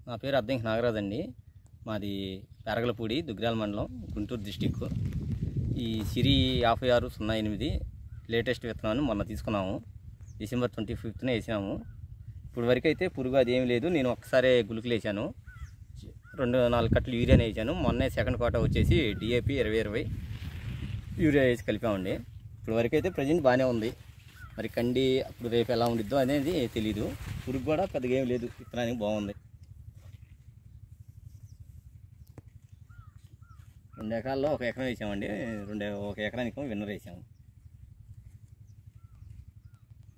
నా పేరు అద్దంకి నాగరాజ్ అండి మాది పెరగలపూడి దుగ్గిరాల మండలం గుంటూరు డిస్టిక్ ఈ సిరి యాభై ఆరు సున్నా ఎనిమిది లేటెస్ట్ విత్తనాన్ని మొన్న తీసుకున్నాము డిసెంబర్ ట్వంటీ ఫిఫ్త్న వేసాము ఇప్పుడు వరకు అయితే పురుగు అది ఏం లేదు నేను ఒక్కసారే గుళికలు వేసాను రెండు నాలుగు కట్టలు యూరియాని వేసాను మొన్నే సెకండ్ కోట వచ్చేసి డిఏపి ఇరవై ఇరవై యూరియా వేసి కలిపామండి ఇప్పుడు వరకు అయితే ప్రజెంట్ బాగానే ఉంది మరి కండి అప్పుడు రేపు ఎలా ఉండిద్దో అనేది తెలీదు పురుగు కూడా పెద్దగా ఏం లేదు విత్తనానికి బాగుంది రెండు ఎకరాల్లో ఒక ఎకరం వేసామండి రెండు ఒక ఎకరానికి విన్నర్ వేసాము